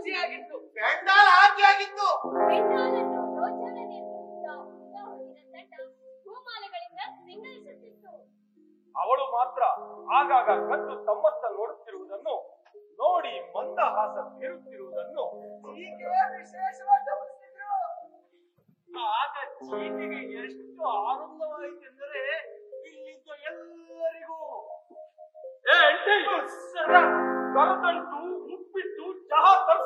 ಬಿಸಿಯಾಗಿತ್ತು ಪೆಂಡಾಲ್ ಹಾಕಿಯಾಗಿತ್ತು ಬೆಂಗಾಲನ್ನು ಯೋಚನೆ ಹೊಡೆದ ಹೊಡೆದ ತಂಡ ಹೂಮಾಲೆಗಳಿಂದ ಸಿಂಗರಿಸುತ್ತಿತ್ತು ಅವಳು ಮಾತ್ರ ಆಗಾಗ ಕದ್ದು ತಮ್ಮತ್ತ ನೋಡುತ್ತಿರುವುದನ್ನು ನೋಡಿ ಮಂದಹಾಸ ಬೀರುತ್ತಿರುವುದನ್ನು ಹೀಗೆ ವಿಶೇಷವಾಗಿ ಗಮನಿಸಿದ್ರು ಆಗ ಚೀಟಿಗೆ ಎಷ್ಟು ಆನಂದವಾಯಿತೆಂದರೆ ಇಲ್ಲಿದ್ದ ಎಲ್ಲರಿಗೂ ಏ ಅಂಟಿ, ಕರದಂಟು ಉಪ್ಪಿಟ್ಟು ಚಹಾ ತರಿಸು